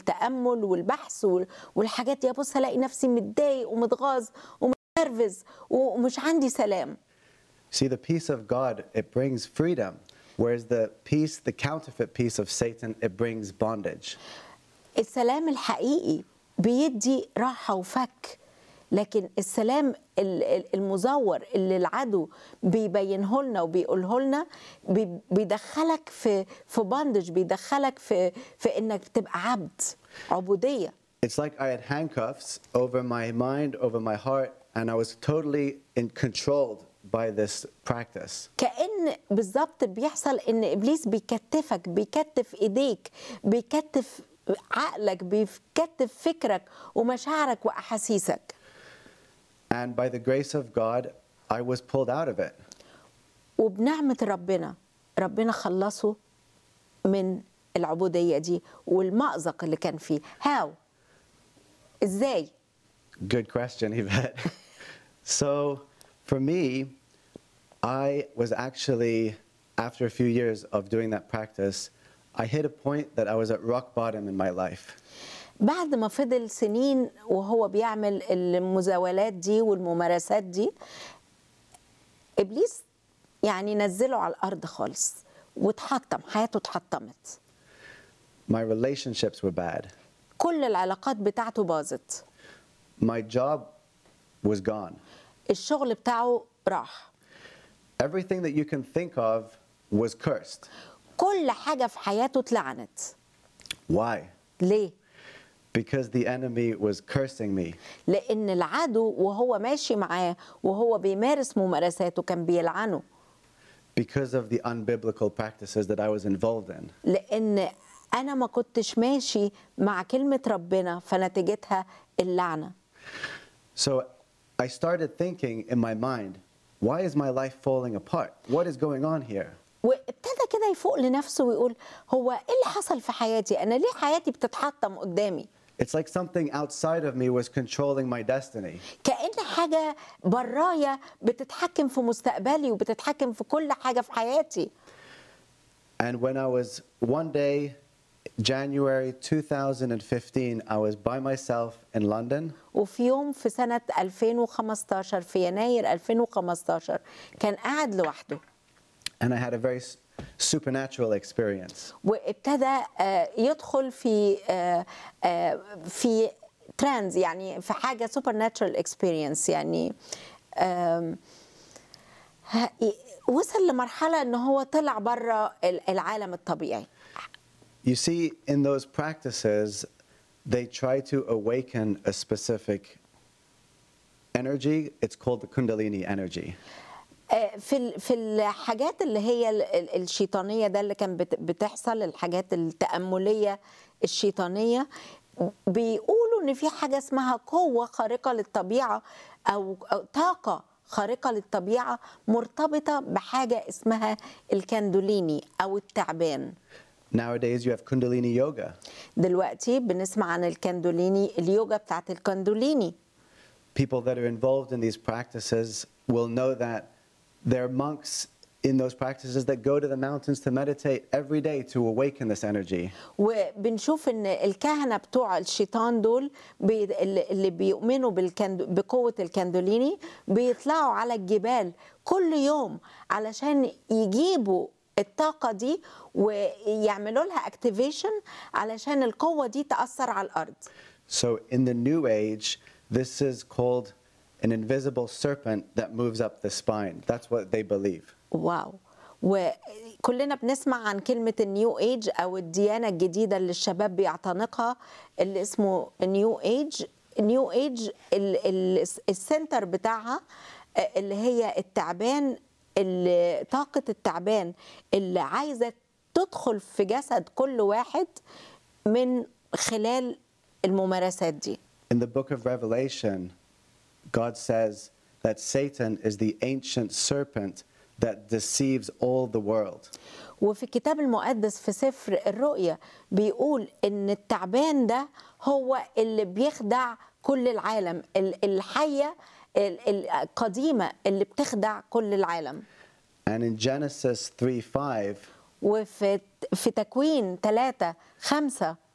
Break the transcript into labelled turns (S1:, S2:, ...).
S1: والتامل والبحث وال- والحاجات دي ابص الاقي نفسي متضايق ومتغاظ ومتنرفز ومش عندي سلام
S2: See, the peace of God, it brings freedom, whereas the peace, the counterfeit peace of Satan, it brings bondage.
S1: السلام الحقيقي بيدي راحة وفك لكن السلام ال- ال- المزور اللي العدو بيبينه لنا وبيقوله لنا بي- بيدخلك في في باندج بيدخلك في في انك تبقى عبد عبودية
S2: It's like I had handcuffs over my mind, over my heart, and I was totally in controlled by this practice.
S1: كأن بالظبط بيحصل ان ابليس بيكتفك بيكتف ايديك بيكتف عقلك بيكتف فكرك ومشاعرك واحاسيسك
S2: And by the grace of God, I was pulled out of it.
S1: وبنعمة ربنا ربنا خلصه من العبودية دي والمأزق اللي كان فيه هاو ازاي
S2: Good question, Yvette. so, for me, I was actually, after a few years of doing that practice, I hit a point that I was at rock bottom in my life.
S1: بعد ما فضل سنين وهو بيعمل المزاولات دي والممارسات دي ابليس يعني نزله على الارض خالص واتحطم حياته اتحطمت
S2: My relationships were bad.
S1: كل العلاقات بتاعته باظت
S2: My job was gone.
S1: الشغل بتاعه راح
S2: Everything that you can think of was cursed.
S1: كل حاجة في حياته اتلعنت
S2: Why?
S1: ليه؟
S2: Because the enemy was cursing me.
S1: لأن العدو وهو ماشي معاه وهو بيمارس ممارساته كان بيلعنه
S2: Because of the unbiblical practices that I was involved in.
S1: لأن أنا ما كنتش ماشي مع كلمة ربنا فنتيجتها اللعنة
S2: So I started thinking in my mind, why is my life falling apart? What is going on here?
S1: وابتدى كده يفوق لنفسه ويقول هو ايه اللي حصل في حياتي انا ليه حياتي بتتحطم قدامي
S2: It's like something outside of me was controlling my destiny.
S1: كأن حاجة برايا بتتحكم في مستقبلي وبتتحكم في كل حاجة في حياتي
S2: And when I was one day, January 2015, I was by myself in London.
S1: وفي يوم في سنة 2015 في يناير 2015 كان قاعد لوحده
S2: And I had a very s- supernatural experience.
S1: وابتدى آه، يدخل في آه، آه، في ترانز يعني في حاجة سوبر ناتشرال اكسبيرينس يعني آم، ه- وصل لمرحلة ان هو طلع بره العالم الطبيعي
S2: You see, in those practices, they try to awaken a specific energy. It's called the Kundalini energy.
S1: آه، في ال- في الحاجات اللي هي ال- ال- الشيطانيه ده اللي كان بت- بتحصل الحاجات التامليه الشيطانيه بيقولوا ان في حاجه اسمها قوه خارقه للطبيعه او أو طاقه خارقه للطبيعه مرتبطه بحاجه اسمها الكندوليني او التعبان
S2: Nowadays, you have Kundalini yoga.
S1: دلوقتي بنسمع عن الكندوليني اليوجا بتاعت الكندوليني
S2: People that are involved in these practices will know that there are monks in those practices that go to the mountains to meditate every day to awaken this energy.
S1: وبنشوف ان الكهنه بتوع الشيطان دول بي اللي اللي بيؤمنوا بالكندو بقوه الكندوليني بيطلعوا على الجبال كل يوم علشان يجيبوا الطاقه دي ويعملوا لها اكتيفيشن علشان القوه دي تاثر على الارض
S2: So, in the New Age, this is called an invisible serpent that moves up the spine. That's what they believe.
S1: واو وكلنا بنسمع عن كلمة النيو ايج أو الديانة الجديدة اللي الشباب بيعتنقها اللي اسمه نيو ايج نيو ايج السنتر بتاعها آه، اللي هي التعبان اللي طاقة التعبان اللي عايزة تدخل في جسد كل واحد من خلال الممارسات دي
S2: In the book of Revelation, God says that Satan is the ancient serpent that deceives all the world.
S1: وفي الكتاب المقدس في سفر الرؤيا بيقول ان التعبان ده هو اللي بيخدع كل العالم ال- الحية ال- القديمة اللي بتخدع كل العالم
S2: And in Genesis 3 5,
S1: وفي في تكوين ثلاثة خمسة